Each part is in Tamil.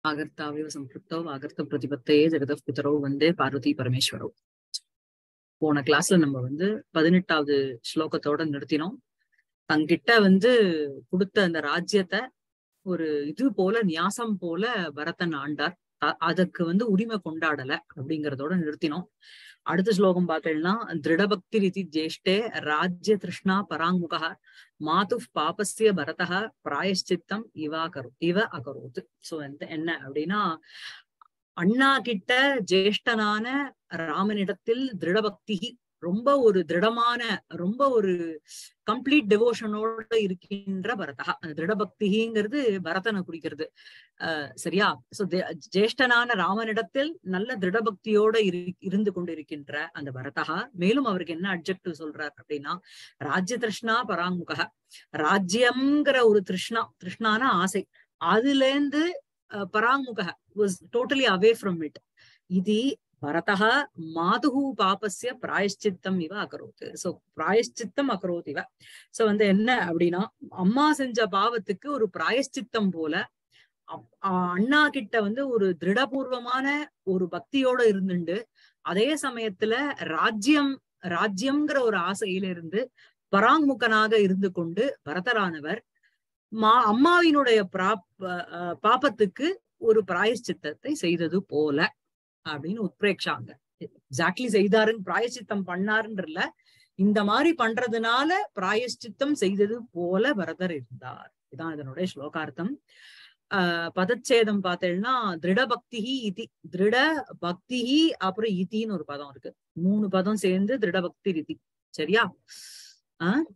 ஆகர்த்தாவிவ சம்பிருப்தோ ஆகர்த்த பிரதிபத்தையே ஜெகத பிதரோ வந்தே பார்வதி பரமேஸ்வரோ போன கிளாஸ்ல நம்ம வந்து பதினெட்டாவது ஸ்லோகத்தோட நிறுத்தினோம் தங்கிட்ட வந்து கொடுத்த அந்த ராஜ்யத்தை ஒரு இது போல நியாசம் போல பரதன் ஆண்டார் அ- அதுக்கு வந்து உரிமை கொண்டாடல அப்படிங்கறதோட நிறுத்தினோம் அடுத்த ஸ்லோகம் பார்த்தேன்னா திருடபக்தி ரீதி ஜேஷ்டே ராஜ்ய திருஷ்ணா பராங்முகா மாது பாபஸ்ய பரதः பிராயஷ்சித்தம் இவா கரு இவ அகரோத் சோ என்ன அப்படின்னா அண்ணா கிட்ட ஜேஷ்டனான ராமனிடத்தில் திருடபக்தி ரொம்ப ஒரு திருடமான ரொம்ப ஒரு கம்ப்ளீட் டிவோஷனோட இருக்கின்ற பரதா அந்த திருடபக்திங்கிறது பரதனை குறிக்கிறது அஹ் சரியா சோ ஜேஷ்டனான ராமனிடத்தில் நல்ல திருடபக்தியோட இரு இருந்து கொண்டிருக்கின்ற அந்த பரதா மேலும் அவருக்கு என்ன அப்ஜெக்டிவ் சொல்றார் அப்படின்னா ராஜ்ய திருஷ்ணா பராங்முக ராஜ்யம்ங்கிற ஒரு திருஷ்ணா திருஷ்ணான ஆசை அதுல இருந்து பராங்முக was totally away from it இது பரதः மாதுகு பாபஸ்ய பிராயஷ்சித்தம் இவ அகரோத்து சோ பிராயஷ்சித்தம் அகரோத் இவ சோ வந்து என்ன அப்படின்னா அம்மா செஞ்ச பாவத்துக்கு ஒரு பிராயஷ்சித்தம் போல அப்- ஆஹ் அண்ணா கிட்ட வந்து ஒரு திருடபூர்வமான ஒரு பக்தியோட இருந்துண்டு அதே சமயத்துல ராஜ்யம் ராஜ்யம்ங்கிற ஒரு ஆசையில இருந்து பராங்முகனாக இருந்து கொண்டு பரதரானவர் மா அம்மாவினுடைய பிராப் அஹ் பாபத்துக்கு ஒரு பிராயஷ்சித்தத்தை செய்தது போல அப்படின்னு உத்பிரேக்ஷாங்க எக்ஸாக்ட்லி செய்தாருன்னு பிராயஷ்சித்தம் பண்ணாருன்றல இந்த மாதிரி பண்றதுனால பிராயஷ்சித்தம் செய்தது போல பரதர் இருந்தார் இதான் இதனுடைய ஸ்லோகார்த்தம் ஆஹ் பதச்சேதம் பார்த்தேன்னா திருட பக்தி இதி திருட பக்தி அப்புறம் இத்தின்னு ஒரு பதம் இருக்கு மூணு பதம் சேர்ந்து திருட பக்தி இதி சரியா ஆஹ்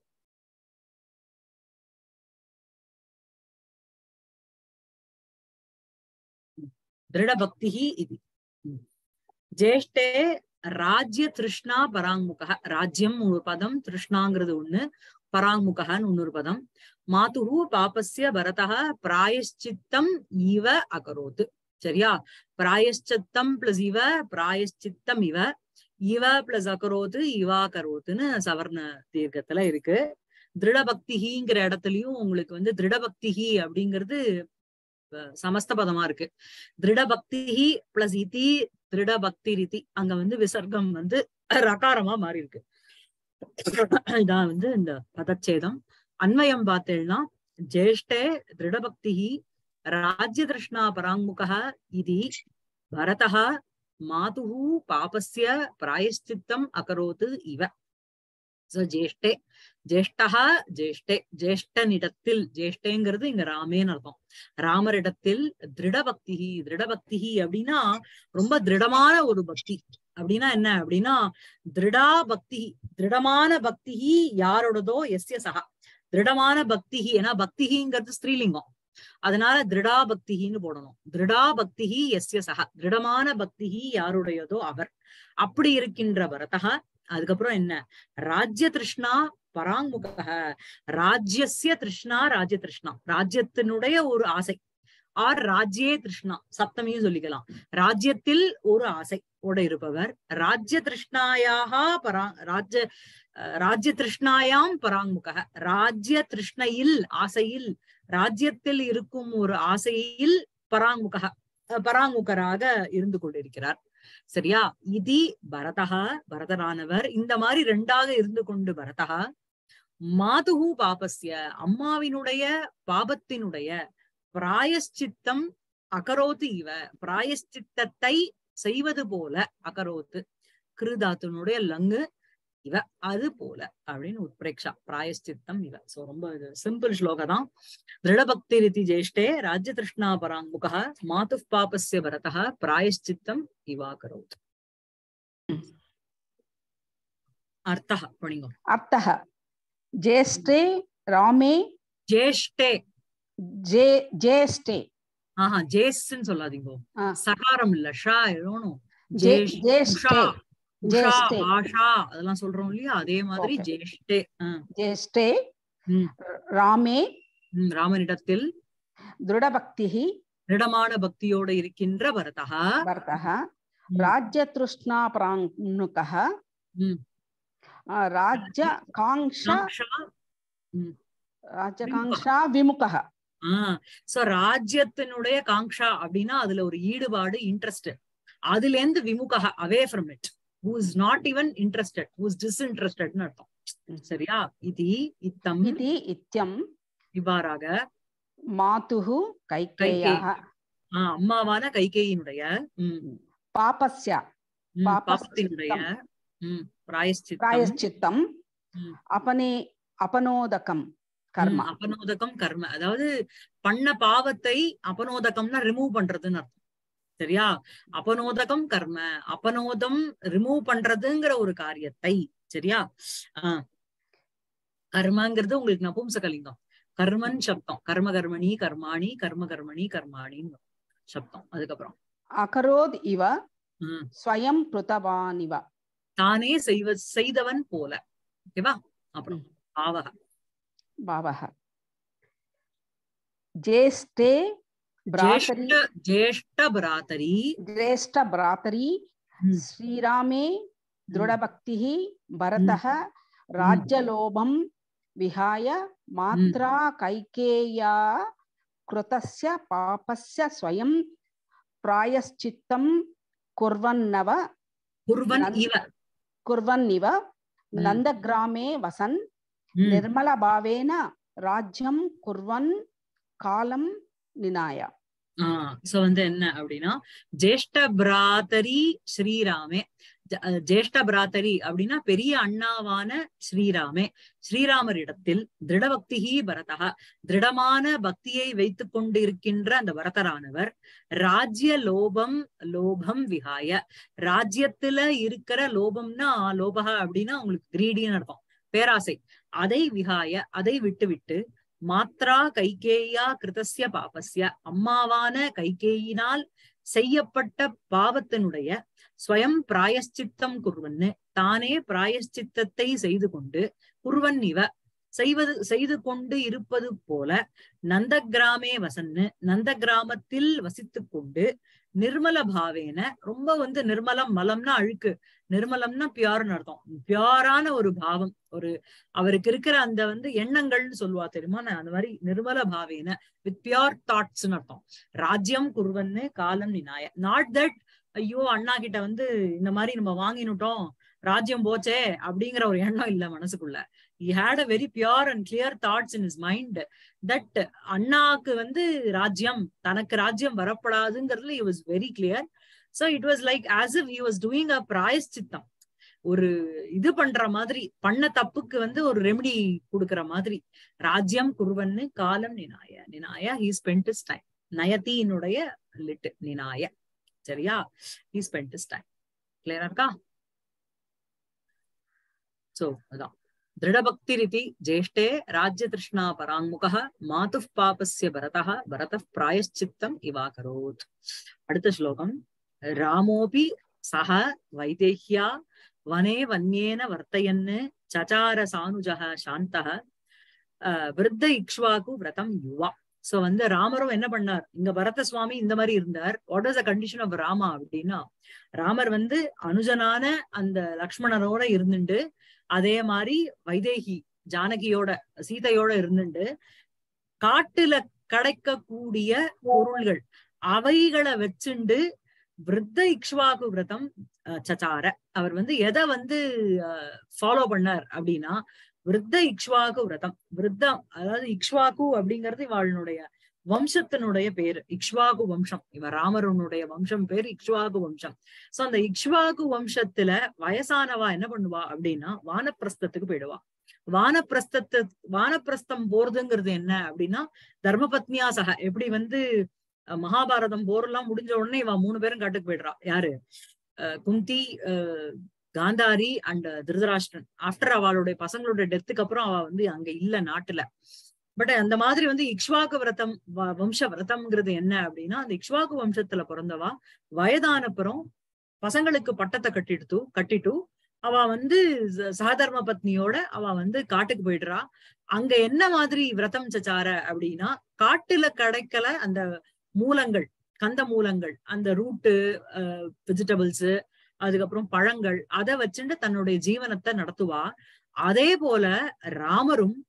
திருட பக்தி இது ஜேஷ்டே ராஜ்ய திருஷ்ணா பராங்முக ராஜ்யம் ஒரு பதம் திருஷ்ணாங்கிறது ஒண்ணு பராங்முகன்னு இன்னொரு பதம் மாதுகு பாபஸ்ய பரதः பிராயஷ்சித்தம் இவ அகரோத் சரியா பிராயஷ்சித்தம் பிளஸ் இவ பிராயஷ்சித்தம் இவ இவ பிளஸ் அகரோத்து இவா கரோத்துன்னு சவர்ண தீர்க்கத்துல இருக்கு திருடபக்திகிங்கிற இடத்துலயும் உங்களுக்கு வந்து திருடபக்திகி அப்படிங்கிறது அஹ், சமஸ்த பதமா இருக்கு திருடபக்திஹி பிளஸ் இதி திருடபக்தி ரீதி அங்க வந்து விசர்க்கம் வந்து ரகாரமா மாறி இருக்கு இதான் வந்து இந்த பதச்சேதம் அன்வயம் பார்த்தேன்னா ஜேஷ்டே திருடபக்திஹி ராஜ்ய திருஷ்ணா பராங்முகः இது பரதः மாதுः பாபஸ்ய பிராயஷ்சித்தம் அகரோத் இவ சோ ஜேஷ்டே ஜேஷ்டா ஜேஷ்டே ஜேஷ்டனிடத்தில் ஜேஷ்டேங்கிறது இங்க ராமேன்னு அர்த்தம் ராமரிடத்தில் திருடபக்தி திருடபக்தி அப்படின்னா ரொம்ப திருடமான ஒரு பக்தி அப்படின்னா என்ன அப்படின்னா திருடா பக்தி திருடமான பக்தி யாரோடதோ எஸ்ய சகா திருடமான பக்தி ஏன்னா பக்திங்கிறது ஸ்திரீலிங்கம் அதனால திருடா பக்தின்னு போடணும் திருடா பக்தி எஸ்ய சகா திருடமான பக்தி யாருடையதோ அவர் அப்படி இருக்கின்ற பரதா அதுக்கப்புறம் என்ன ராஜ்ய திருஷ்ணா பராங்முக ராஜ்யஸ்ய திருஷ்ணா ராஜ்ய திருஷ்ணா ராஜ்யத்தினுடைய ஒரு ஆசை ஆர் ராஜ்யே திருஷ்ணா சப்தமியும் சொல்லிக்கலாம் ராஜ்யத்தில் ஒரு ஆசை ஓட இருப்பவர் ராஜ்ய திருஷ்ணாயாக பரா ராஜ்ய அஹ், ராஜ்ய திருஷ்ணாயாம் பராங்முக ராஜ்ய திருஷ்ணையில் ஆசையில் ராஜ்யத்தில் இருக்கும் ஒரு ஆசையில் பராங்முக அஹ், பராங்முகராக இருந்து கொண்டிருக்கிறார் சரியா இதி பரதா பரதரானவர் இந்த மாதிரி ரெண்டாக இருந்து கொண்டு பரதா மாதுகு பாபஸ்ய அம்மாவினுடைய பாபத்தினுடைய பிராயஷ்சித்தம் அகரோத்து இவ பிராயஷ்சித்தத்தை செய்வது போல அகரோத்து கிருதாத்துனுடைய லங்கு இவ அது போல அப்படின்னு உத்பிரேக்ஷா பிராயஷ்சித்தம் இவ சோ ரொம்ப இது சிம்பிள் ஸ்லோக தான் திருடபக்தி ரிதி ஜேஷ்டே ராஜ்ய திருஷ்ணா பராங்குக மாது பாபஸ்ய பரதः பிராயஷ்சித்தம் இவா கரோத் அர்த்தः பணிங்கோ अर्थः ज्येष्ठे रामे ஜேஷ்டே जे ज्येष्ठे ஆஹா ஜேஸ்ன்னு சொல்லாதீங்கோ ஆ. சகாரம் இல்ல ஷா எழுதணும் जे- ஜேஷ் ज्येष्ठे உஷா உஷா ज्येष्ठे ஆஷா அதெல்லாம் சொல்றோம் இல்லையா அதே மாதிரி Okay. ஜேஷ்டே ஆ. ज्येष्ठे ம். रामे ம், ராமனிடத்தில் दृढभक्तिः திடமான பக்தியோட இருக்கின்ற பரதா भरतः ம். राज्यतृष्णाप्राङ्मुकः ம். राज्यकाङ्क्षा காங்ஷா राज्यकाङ्क्षा विमुखः ஆஹ் சோ ராஜ்யத்தினுடைய காங்ஷா அப்படின்னா அதுல ஒரு ஈடுபாடு இன்ட்ரெஸ்ட் அதுல இருந்து விமுக away from it who is not even interested who is டிஸ்இன்ட்ரெஸ்டட்னு அர்த்தம் சரியா இது இத்தம் इति इत्यं இவ்வாறாக मातुः कैकेयः ஆஹ் அம்மாவான கைகேயினுடைய உம் पापस्य உம், பாபஸ்சித்தம். பாபத்தினுடைய உம் பிராயஷ்சித்தம் प्रायश्चित्तं ம். अपने अपनोदकं कर्म ம், அபனோதகம் கர்ம அதாவது பண்ண பாவத்தை அபனோதகம்னா ரிமூவ் பண்றதுன்னு அர்த்தம் சரியா அபனோதகம் கர்ம அபனோதம் ரிமூவ் பண்றதுங்கிற ஒரு காரியத்தை சரியா ஆஹ் கர்மங்கிறது உங்களுக்கு நபும்சகலிங்கம் கர்மன் சப்தம் கர்ம கர்மணி கர்மாணி கர்ம கர்மணி கர்மாணின்னு வரும். சப்தம் அதுக்கப்புறம் अकरोद् इव உம் स्वयं कृतवान् इव தானே செய்வ செய்தவன் போல ஓகேவா அப்புறம் பாவக भावः ज्येष्ठे भ्रातरि ஜேஷ்ட ஜேஷ்ட பிராத்தரி ज्येष्ठ भ्रातरि ம். श्रीरामे दृढभक्तिः भरतः राज्यलोभं विहाय मात्रा कैकेय्या कृतस्य पापस्य स्वयं प्रायश्चित्तं कुर्वन्नव குர்வன் நன்- இவ कुर्वन्निव नन्दग्रामे वसन् ம். निर्मलभावेन राज्यं कुर्वन् कालं निनाय ஆஹ் சோ வந்து என்ன அப்படின்னா ஜேஷ்ட பிராத்தரி ஸ்ரீராமே ஜ- அஹ் ஜேஷ்ட பிராத்தரி அப்படின்னா பெரிய அண்ணாவான ஸ்ரீராமே ஸ்ரீராமரிடத்தில் திருடபக்திஹி பரதா திருடமான பக்தியை வைத்துக் கொண்டிருக்கின்ற அந்த பரதரானவர் ராஜ்ய லோபம் லோபம் விகாய ராஜ்யத்துல இருக்கிற லோபம்னா லோபக அப்படின்னா உங்களுக்கு கிரீடின்னு அர்த்தம் பேராசை அதை விகாய அதை விட்டுவிட்டு மாத்ரா கைகேயா கிருதஸ்ய பாபஸ்ய அம்மாவான கைகேயினால் செய்யப்பட்ட பாவத்தினுடைய ஸ்வயம் பிராயஷ்சித்தம் குர்வன்னு தானே பிராயஷ்சித்தத்தை செய்து கொண்டு குர்வன் இவ செய்வது செய்து கொண்டு இருப்பது போல நந்தகிராமே வசன்னு நந்த கிராமத்தில் வசித்துக் கொண்டு நிர்மல பாவேன ரொம்ப வந்து நிர்மலம் மலம்னா அழுக்கு நிர்மலம்னா பியூர்னு அர்த்தம் பியூரான ஒரு பாவம் ஒரு அவருக்கு இருக்கிற அந்த வந்து எண்ணங்கள்னு சொல்லுவா தெரியுமா நான் அந்த மாதிரி நிர்மல பாவேன வித் பியோர் தாட்ஸ்னு அர்த்தம் ராஜ்யம் குருவன்னு காலம் நினாய நாட் தட் ஐயோ அண்ணா கிட்ட வந்து இந்த மாதிரி நம்ம வாங்கினுட்டோம் ராஜ்யம் போச்சே அப்படிங்கிற ஒரு எண்ணம் இல்ல மனசுக்குள்ள he had a very pure and clear thoughts in his mind that அண்ணாக்கு வந்து ராஜ்யம் தனக்கு ராஜ்யம் வரப்படாதுங்கிறதுல he was very clear so it was like as if he was doing a பிராயஷ்சித்தம் ஒரு இது பண்ற மாதிரி பண்ண தப்புக்கு வந்து ஒரு ரெமெடி கொடுக்கிற மாதிரி ராஜ்யம் குருவன்னு காலம் நினாய நினாய he spent his time நயத்தினுடைய லிட்டு நினாய சரியா he spent his time கிளியரா இருக்கா சோ அதான் दृढभक्तिरिति ज्येष्ठे राज्यतृष्णा पराङ्मुखः मातुः पापस्य भरतः भरतः प्रायश्चित्तम् इवाकरोत् அடுத்த ஸ்லோகம் ராமோபி சக வைதேஹ்யா வனே வன்யேன வர்த்தயன்னு சச்சார சானுஜக சாந்தக அஹ், விருத்த இக்ஷ்வாகு விரதம் யுவா சோ வந்து ராமரும் என்ன பண்ணார் இங்க பரத சுவாமி இந்த மாதிரி இருந்தார் what is the condition of Rama அப்படின்னா ராமர் வந்து அனுஜனான அந்த லக்ஷ்மணனோட இருந்துட்டு அதே மாதிரி வைதேகி ஜானகியோட சீதையோட இருந்துட்டு காட்டுல கிடைக்கக்கூடிய பொருள்கள் அவைகளை வச்சுண்டு விருத்த இக்ஷ்வாகு விரதம் அஹ், சச்சார அவர் வந்து எதை வந்து ஃபாலோ பண்ணார் அப்படின்னா விருத்த இக்ஷ்வாகு விரதம் விருத்தம் அதாவது இக்ஷ்வாகு அப்படிங்கிறது இவளுடைய வம்சத்தினுடைய பேரு இக்ஷ்வாகு வம்சம் இவ ராமரனுடைய வம்சம் பேர் இக்ஷ்வாகு வம்சம் சோ அந்த இக்ஷ்வாகு வம்சத்துல வயசானவா என்ன பண்ணுவா அப்படின்னா வானப்பிரஸ்தத்துக்கு போயிடுவா வானப்பிரஸ்தத்து வானப்பிரஸ்தம் போறதுங்கிறது என்ன அப்படின்னா தர்மபத்னியா சக எப்படி வந்து அஹ், மகாபாரதம் போரெல்லாம் முடிஞ்ச உடனே இவ மூணு பேரும் காட்டுக்கு போயிடுறா யாரு அஹ், குந்தி அஹ், காந்தாரி அண்ட் திருதராஷ்டிரன் ஆஃப்டர் அவளுடைய பசங்களோட டெத்துக்கு அப்புறம் அவ வந்து அங்க இல்ல நாட்டுல பட் அந்த மாதிரி வந்து இக்ஷ்வாகு விரதம் வ- வம்ச விரதம்ங்கிறது என்ன அப்படின்னா அந்த இக்ஷ்வாகு வம்சத்துல பிறந்தவா வயதானப்புறம் பசங்களுக்கு பட்டத்தை கட்டிடுத்து கட்டிட்டு அவ வந்து ச- சகதர்ம பத்னியோட அவ வந்து காட்டுக்கு போயிடுறா அங்க என்ன மாதிரி விரதம் சச்சார அப்படின்னா காட்டுல கிடைக்கல அந்த மூலங்கள் கந்த மூலங்கள் அந்த ரூட்டு வெஜிடபிள்ஸ் அதுக்கப்புறம் பழங்கள் அதை வச்சுட்டு தன்னுடைய ஜீவனத்தை நடத்துவா அதே போல ராமரும்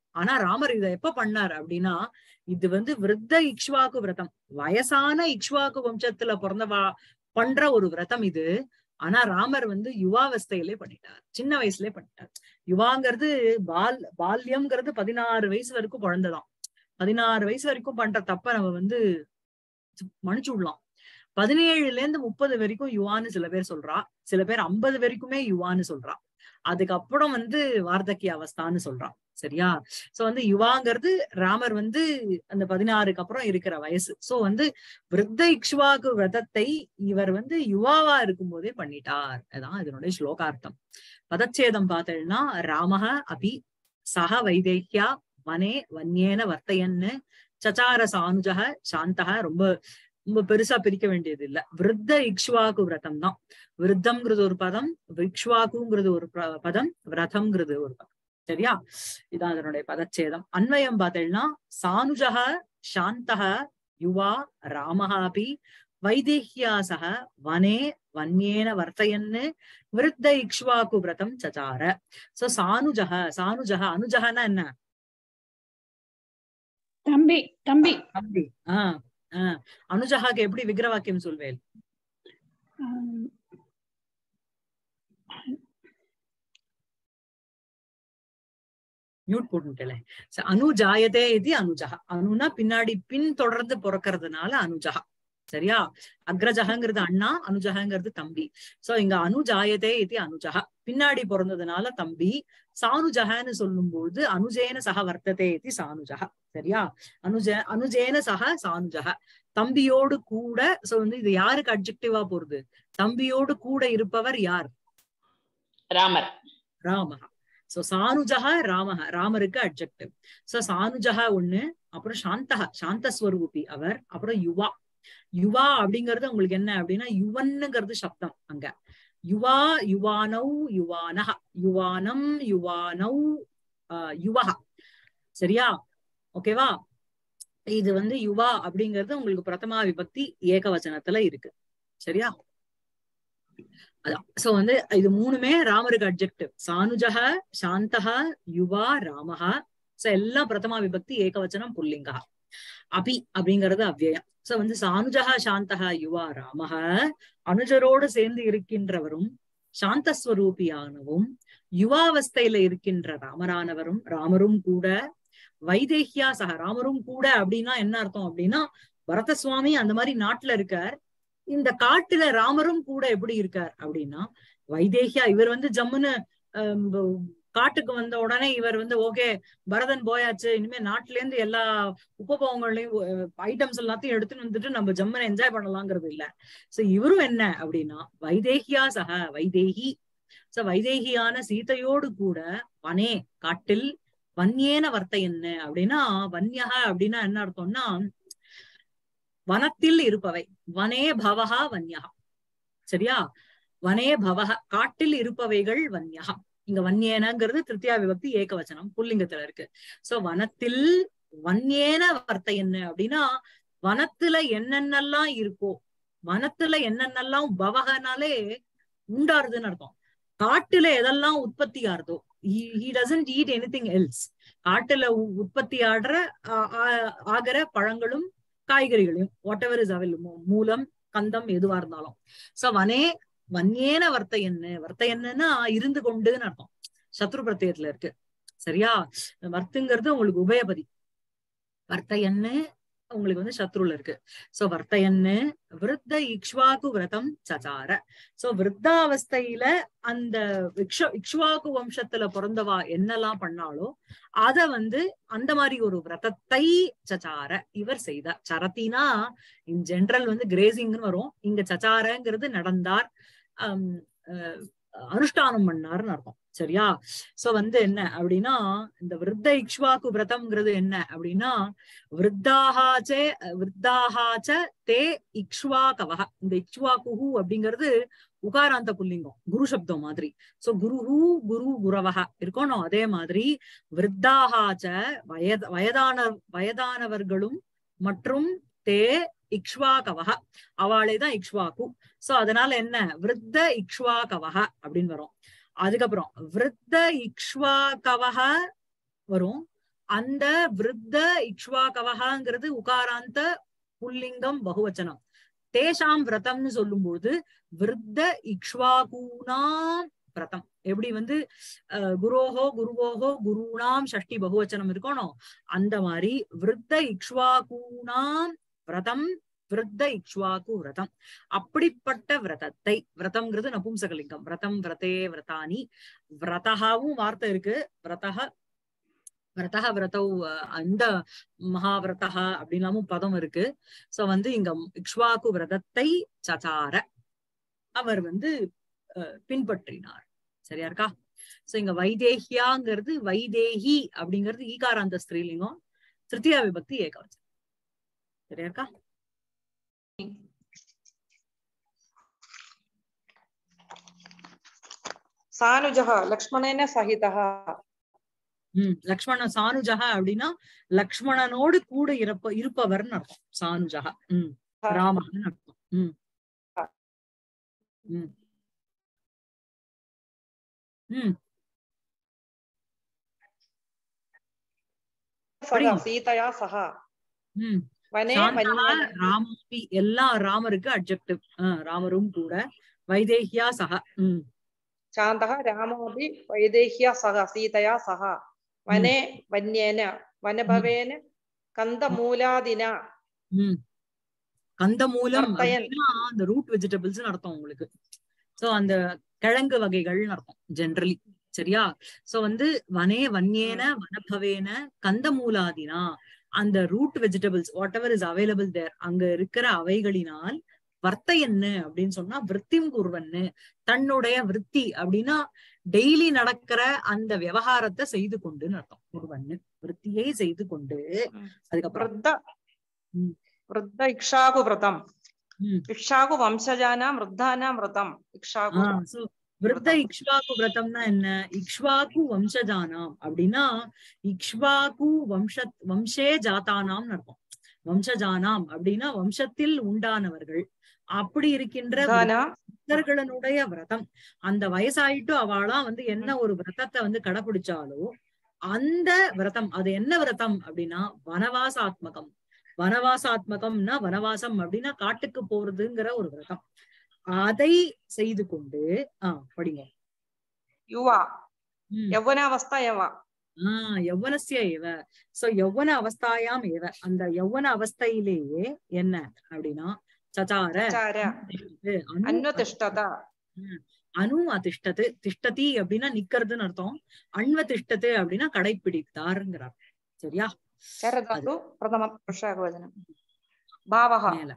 ஆனா ராமர் இதை எப்ப பண்ணார் அப்படின்னா இது வந்து விருத்த இக்ஷ்வாக்கு விரதம் வயசான இக்ஷ்வாக்கு வம்சத்துல பிறந்தவா பண்ற ஒரு விரதம் இது ஆனா ராமர் வந்து யுவாவஸ்தையிலே பண்ணிட்டார் சின்ன வயசுலயே பண்ணிட்டார் யுவாங்கிறது பால் பால்யம்ங்கிறது பதினாறு வயசு வரைக்கும் குழந்தைதான் பதினாறு வயசு வரைக்கும் பண்ற தப்ப நம்ம வந்து மன்னிச்சு விடலாம் பதினேழுல இருந்து முப்பது வரைக்கும் யுவான்னு சில பேர் சொல்றா சில பேர் ஐம்பது வரைக்குமே யுவான்னு சொல்றா அதுக்கப்புறம் வந்து வார்த்தக்கிய அவஸ்தான்னு சொல்றான் சரியா சோ வந்து யுவாங்கிறது ராமர் வந்து அந்த பதினாறுக்கு அப்புறம் இருக்கிற வயசு சோ வந்து விருத்த இக்ஷ்வாக்கு விரதத்தை இவர் வந்து யுவாவா இருக்கும் போதே பண்ணிட்டார் அதான் இதனுடைய ஸ்லோகார்த்தம் பதச்சேதம் பார்த்தேன்னா ராமக அபி சக வைதேக்கியா வனே வன்யேன வர்த்தையன்னு சச்சார சானுஜக சாந்தக ரொம்ப ரொம்ப பெருசா பிரிக்க வேண்டியது இல்ல விருத்த இக்ஷ்வாக்கு விரதம் தான் விருத்தம்ங்கிறது ஒரு பதம் இக்ஷ்வாக்குங்கிறது ஒரு ப- பதம் விரதம்ங்கிறது ஒரு பதம் சரியா இதான் அதனுடைய பதச்சேதம் அன்வயம் பார்த்தேன்னா சானுஜக சாந்தக யுவா ராமஹ அபி வைதேஹ்யா சக வனே வன்யேன வர்த்தயன்னு விருத்த இக்ஷ்வாக்கு விரதம் சச்சார சோ சானுஜக சானுஜக அனுஜகன்னா என்ன தம்பி தம்பி தம்பி ஆஹ் ஆஹ் அனுஜகாக்கு எப்படி விக்கிரவாக்கியம் சொல்வேல் ஆம், மியூட் போட்டுட்டல அனு ஜாயதே இது அனுஜகா அனுனா பின்னாடி பின் தொடர்ந்து பிறக்கிறதுனால அனுஜகா சரியா அக்ரஜகங்கிறது அண்ணா அனுஜகங்கிறது தம்பி சோ இங்க அனு ஜாயதே இது அனுஜகா பின்னாடி பிறந்ததுனால தம்பி சானுஜகன்னு சொல்லும்போது அனுஜேன சக வர்த்ததே இது சானுஜகா சரியா அனுஜ அனுஜேன சக சானுஜக தம்பியோடு கூட சோ வந்து இது யாருக்கு அப்ஜெக்டிவா போறது தம்பியோடு கூட இருப்பவர் யார் ராமர் ராமஹ சோ சானுஜக ராமஹ ராமருக்கு அட்ஜெக்டிவ் சோ சானுஜக ஒண்ணு அப்புறம் சாந்தக சாந்தஸ்வரூபி அவர் அப்புறம் யுவா யுவா அப்படிங்கிறது உங்களுக்கு என்ன அப்படின்னா யுவன்னுங்கிறது சப்தம் அங்க யுவா யுவானௌ யுவானஹ யுவானம் யுவானௌ ஆஹ் யுவஹ சரியா ஓகேவா இது வந்து யுவா அப்படிங்கிறது உங்களுக்கு பிரதமா விபக்தி ஏகவச்சனத்துல இருக்கு சரியா அதான் சோ வந்து இது மூணுமே ராமருக்கு அப்ஜெக்டிவ் சானுஜக சாந்தக யுவா ராமஹ சோ எல்லாம் பிரதமா விபக்தி ஏகவச்சனம் புல்லிங்கா அபி அப்படிங்கிறது அவ்யயம் சோ வந்து சானுஜக சாந்தக யுவா ராமஹ அனுஜரோடு சேர்ந்து இருக்கின்றவரும் சாந்தஸ்வரூபியானவும் யுவாவஸ்தையில இருக்கின்ற ராமரானவரும் ராமரும் கூட வைதேகியா சக ராமரும் கூட அப்படின்னா என்ன அர்த்தம் அப்படின்னா பரத சுவாமி அந்த மாதிரி நாட்டுல இருக்கார் இந்த காட்டுல ராமரும் கூட எப்படி இருக்கார் அப்படின்னா வைதேகியா இவர் வந்து ஜம்முன்னு ஆம், காட்டுக்கு வந்த உடனே இவர் வந்து ஓகே பரதன் போயாச்சு இனிமே நாட்டுல இருந்து எல்லா உபபோகங்களையும் ஐட்டம்ஸ் எல்லாத்தையும் எடுத்துன்னு வந்துட்டு நம்ம ஜம்முன்னு என்ஜாய் பண்ணலாங்கிறது இல்ல சோ இவரும் என்ன அப்படின்னா வைதேகியா சக வைதேகி சோ வைதேகியான சீதையோடு கூட வனே காட்டில் வன்யேன வர்த்த என்ன அப்படின்னா வன்யக அப்படின்னா என்ன அர்த்தம்னா வனத்தில் இருப்பவை வனே பவஹா வன்யகா சரியா வனே பவஹ காட்டில் இருப்பவைகள் வன்யகா இங்க வன்யேனங்கிறது திருத்தியா விபக்தி ஏகவச்சனம் புல்லிங்கத்துல இருக்கு சோ வனத்தில் வன்யேன வர்த்த என்ன அப்படின்னா வனத்துல என்னென்னலாம் இருக்கோ வனத்துல என்னென்னலாம் பவகனாலே உண்டாருதுன்னு அர்த்தம் காட்டுல எதெல்லாம் உற்பத்தி ஆறுதோ he doesn't eat anything else காட்டுல உ- உற்பத்தி ஆடுற ஆ- ஆ- ஆகிற பழங்களும் காய்கறிகளையும் வாட் எவர் இஸ் அவைல் மூலம் கந்தம் எதுவா இருந்தாலும் சோ வனே வன்யேன வர்த்த என்ன வர்த்த என்னன்னா இருந்து கொண்டுன்னு அர்த்தம் சத்ரு பிரத்யத்துல இருக்கு சரியா வர்த்துங்கிறது உங்களுக்கு உபயபதி வர்த்த என்ன உங்களுக்கு வந்து சத்ருல இருக்கு சோ வர்த்த என்ன விருத்த இக்ஷ்வாக்கு விரதம் சச்சார சோ விருத்தாவஸ்தையில அந்த இக்ஷ இக்ஷ்வாக்கு வம்சத்துல பிறந்தவா என்னெல்லாம் பண்ணாலோ அத வந்து அந்த மாதிரி ஒரு விரதத்தை சச்சார இவர் செய்தார் சரத்தினா இன் ஜெனரல் வந்து கிரேசிங்னு வரும் இங்க சச்சாரங்கிறது நடந்தார் ஆம், அஹ், அனுஷ்டானம் பண்ணாருன்னு அர்த்தம் சரியா சோ வந்து என்ன அப்படின்னா இந்த விருத்த இக்ஷ்வாக்கு விரதம்ங்கிறது என்ன அப்படின்னா விருத்தாகாச்சே விருத்தாகாச்ச தே இக்ஷ்வாகவக இந்த இக்ஷ்வாகுஹு அப்படிங்கிறது உகாராந்த புல்லிங்கம் குரு சப்தம் மாதிரி சோ குருஹு குரு குரவக இருக்கணும் அதே மாதிரி விருத்தாகாச்ச வயத வயதான வயதானவர்களும் மற்றும் தே இக்ஷ்வாகவக அவளே தான் இக்ஷ்வாக்கு சோ அதனால என்ன விருத்த இக்ஷ்வாகவக அப்படின்னு வரும் அதுக்கப்புறம் விருத்த இக்ஷ்வாகவக வரும் அந்த விருத்த இக்ஷ்வாகவகாங்கிறது உகாராந்த புல்லிங்கம் பகுவச்சனம் தேஷாம் விரதம்னு சொல்லும்போது விருத்த இக்ஷ்வாகூனாம் விரதம் எப்படி வந்து அஹ், குரோஹோ குருவோஹோ குருணாம் ஷஷ்டி பகுவச்சனம் இருக்கணும் அந்த மாதிரி விருத்த இக்ஷ்வாகூனாம் விரதம் விருத்த இக்ஷ்வாகு விரதம் அப்படிப்பட்ட விரதத்தை விரதம்ங்கிறது நபும்சகலிங்கம் விரதம் விரதே விரதானி விரதகாவும் வார்த்தை இருக்கு விரதக விரதக விரதௌ அஹ், அந்த மகாவிரதக அப்படின்லாமும் பதம் இருக்கு சோ வந்து இங்க இக்ஷ்வாகு விரதத்தை சச்சார அவர் வந்து அஹ், பின்பற்றினார் சரியா இருக்கா சோ இங்க வைதேஹியாங்கிறது வைதேகி அப்படிங்கிறது ஈகாராந்த ஸ்திரீலிங்கம் திருத்தியா விபக்தி ஏகவச்சனம் சரியா இருக்கா सानुजः लक्ष्मणेन सहितः உம் லக்ஷ்மண சானுஜக அப்படின்னா லக்ஷ்மணனோடு கூட இருப்ப இருப்பவர்னு அர்த்தம் சானுஜக உம் ராமன் அர்த்தம் உம் உம் உம் सह புரியுது. सीतया सह உம் वने சாந்தா, वन्येन ராமபி எல்லா ராமருக்கு அட்ஜெக்டிவ் ராமரும் கூட வைதேகியா சக உம் शान्तः रामोऽपि वैदेह्या सह सीतया सह वने वन्येन वनभवेन कन्दमूलादिना உம் கந்தமூலம் நர்த்தயன். அப்படின்னா அந்த ரூட் வெஜிடபிள்ஸ் அர்த்தம் உங்களுக்கு சோ அந்த கிழங்கு வகைகள்னு அர்த்தம் ஜென்ரலி சரியா சோ வந்து வனே வன்யேன வனபவேன கந்தமூலாதினா அந்த root vegetables whatever is available there அங்க இருக்கிற அவைகளினால் வர்த்த என்ன அப்படின்னு சொன்னா விற்த்திம் குருவன்னு தன்னுடைய விற்பி அப்படின்னா டெய்லி நடக்கிற அந்த விவகாரத்தை செய்து கொண்டுன்னு அர்த்தம் குருவன்னு விற்த்தியை செய்து கொண்டு அதுக்கப்புறம் वृद्ध ம். वृद्ध इक्षाकुव्रतम् ம். इक्षाकुवंशजानां वृद्धानां व्रतम् इक्षाकु ஆஹ் so விருத்த இக்ஷ்வாகு விரதம்னா என்ன இக்ஷ்வாகு வம்சஜானாம் அப்படின்னா இக்ஷ்வாகு வம்ச வம்சே ஜாத்தானாம் அர்த்தம் வம்சஜானாம் அப்படின்னா வம்சத்தில் உண்டானவர்கள் அப்படி இருக்கின்ற वृद्धानां விருத்தர்களுடைய விரதம் அந்த வயசாயிட்டு அவளாம் வந்து என்ன ஒரு விரதத்தை வந்து கடைபிடிச்சாலோ அந்த விரதம் அது என்ன விரதம் அப்படின்னா வனவாசாத்மகம் வனவாசாத்மகம்னா வனவாசம் அப்படின்னா காட்டுக்கு போறதுங்கிற ஒரு விரதம் அதை செய்து கொண்டு ஆஹ் படிங்க युवा ம். यौवनावस्था एव ஆஹ் யௌவனஸ்ய ஏவ சோ யௌவன அவஸ்தாயாம் ஏவ அந்த யௌவன அவஸ்தையிலேயே என்ன அப்படின்னா சச்சார चार திஷ்டது, அனு अन्वतिष्ठत அனு அதிஷ்டது திஷ்டதி அப்படின்னா நிக்கிறதுன்னு அர்த்தம் அன்வ திஷ்டது அப்படின்னா கடைப்பிடித்தாருங்கிறார் சரியா चरदातु प्रथमं पुरुषाकवचनं भावः மேல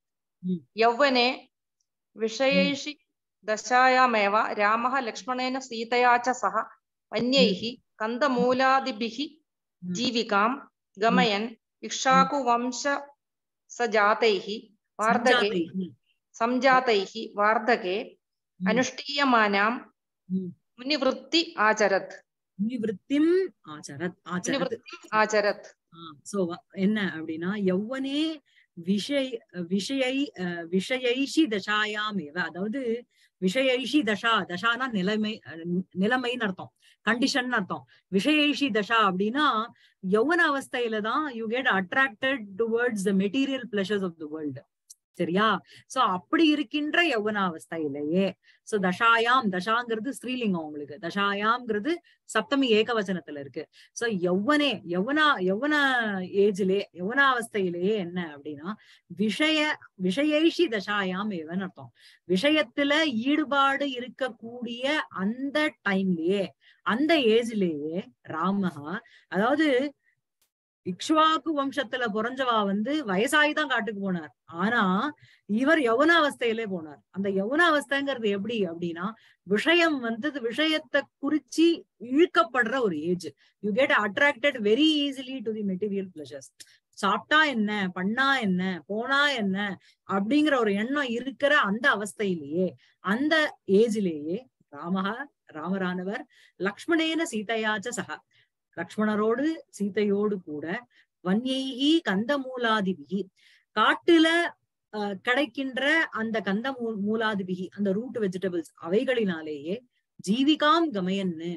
यौवने विषयैषि दशायामेव रामः लक्ष्मणेन सीतया च सह वन्यैः कन्दमूलादिभिः ம். जीविकां गमयन् इक्ष्वाकुवंश सजातैः वार्धके சஞ்சாதை. ம், संजातैः वार्धके ம், अनुष्ठीयमानां ம். मुनिवृत्ति आचरत् முனிவிருத்திம் ஆச்சரத் ஆச்சரத் मुनिवृत्तिम् आचरत् சோ என்ன அப்படின்னா யௌவனே விஷய விஷயை அஹ், விஷயைஷி தசாயாம் ஏவ அதாவது விஷயைஷி தசா தசானா நிலைமை அஹ், நிலைமைன்னு அர்த்தம் கண்டிஷன் அர்த்தம் விஷயைஷி தசா அப்படின்னா யௌவன அவஸ்தையில தான் you get attracted towards the material pleasures of the world சரியா சோ அப்படி இருக்கின்ற யௌவன அவஸ்தையிலேயே சோ தசாயாம் தசாங்கிறது ஸ்ரீலிங்கம் உங்களுக்கு தசாயாம்ங்கிறது சப்தமி ஏகவச்சனத்துல இருக்கு சோ யௌவனே யௌவனா யௌவன ஏஜ்லே யௌவனாவஸ்தையிலேயே என்ன அப்படின்னா விஷய விஷயைஷி தசாயாம் ஏவன் அர்த்தம் விஷயத்துல ஈடுபாடு இருக்கக்கூடிய அந்த டைம்லயே அந்த ஏஜ்லயே ராமஹா அதாவது இக்ஷ்வாக்கு வம்சத்துல பிறந்தவா வந்து வயசாகி தான் காட்டுக்கு போனார் ஆனா இவர் யௌவனாவஸ்தையிலே போனார் அந்த யௌவனாவஸ்தைங்கிறது எப்படி அப்படின்னா விஷயம் வந்து விஷயத்தை குறிச்சு இழுக்கப்படுற ஒரு age you get attracted very easily to the material pleasures சாப்பிட்டா என்ன பண்ணா என்ன போனா என்ன அப்படிங்கிற ஒரு எண்ணம் இருக்கிற அந்த அவஸ்தையிலேயே அந்த ஏஜ்லேயே ராமஹா ராமரானவர் லக்ஷ்மணேன சீதையாச்ச சக லக்ஷ்மணரோடு சீதையோடு கூட வன்யைகி கந்த மூலாதிபிகி காட்டுல அஹ், கிடைக்கின்ற அந்த கந்த மூ மூலாதிபிகி அந்த ரூட் வெஜிடபிள்ஸ் அவைகளினாலேயே ஜீவிகாம் கமயன்னு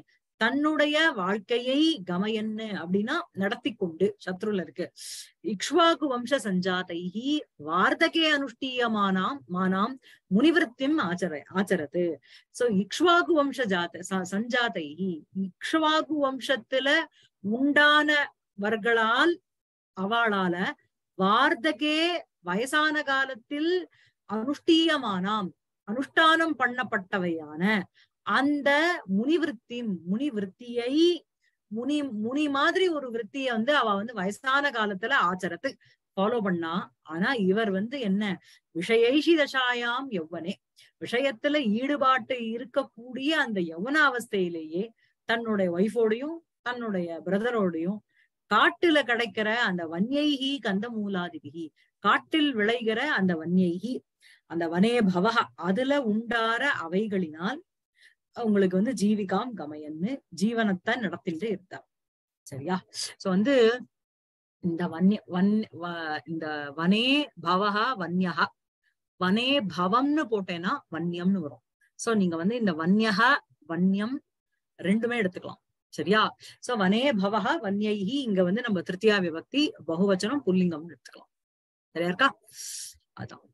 தன்னுடைய வாழ்க்கையை கமயன்னு அப்படின்னா நடத்தி கொண்டு சத்ருல இருக்கு இக்ஷ்வாகு வம்ச சஞ்சாதைஹி வார்த்தகே அனுஷ்டீயமானாம் மானாம் முனிவிருத்திம் ஆச்சர ஆச்சரத்து சோ இக்ஷ்வாகு வம்ச ஜாத ச- சஞ்சாதைஹி இக்ஷ்வாகு வம்சத்துல உண்டானவர்களால் அவளால வார்த்தகே வயசான காலத்தில் அனுஷ்டீயமானாம் அனுஷ்டானம் பண்ணப்பட்டவையான அந்த முனிவிருத்தி முனி விருத்தியை முனி முனி மாதிரி ஒரு விருத்திய வந்து அவ வந்து வயசான காலத்துல ஆச்சரத்து ஃபாலோ பண்ணா ஆனா இவர் வந்து என்ன விஷயைஷி தசாயாம் யௌவனே விஷயத்துல ஈடுபாட்டு இருக்கக்கூடிய அந்த யௌவன அவஸ்தையிலேயே தன்னுடைய ஒய்ஃபோடையும் தன்னுடைய பிரதரோடையும் காட்டுல கிடைக்கிற அந்த வன்யைகி கந்த மூலாதிபிகி காட்டில் விளைகிற அந்த வன்யைகி அந்த வனே பவக அதுல உண்டார அவைகளினால் உங்களுக்கு வந்து ஜீவிகாம் கமயன்னு ஜீவனத்தை நடத்திட்டு இருந்தார் சரியா சோ வந்து இந்த வன்ய வன் வ- இந்த வனே பவஹா வன்யஹா வனே பவம்னு போட்டேன்னா வன்யம்னு வரும் சோ நீங்க வந்து இந்த வன்யஹா வன்யம் ரெண்டுமே எடுத்துக்கலாம் சரியா சோ வனே பவஹா வன்யைஹி இங்க வந்து நம்ம திருத்தியா விபக்தி பகுவச்சனம் புல்லிங்கம்னு எடுத்துக்கலாம் சரியா இருக்கா அதான்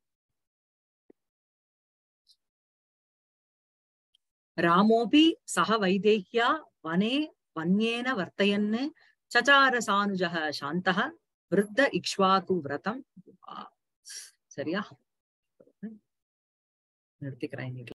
ராமோபி சக வைதேஹ்யா வனே வன்யேன வர்த்தயன் சச்சார சானுஜக சாந்தः விருத்த இக்ஷ்வாகு விரதம் சரியா நிறுத்திக்கிறேன் இன்னைக்கு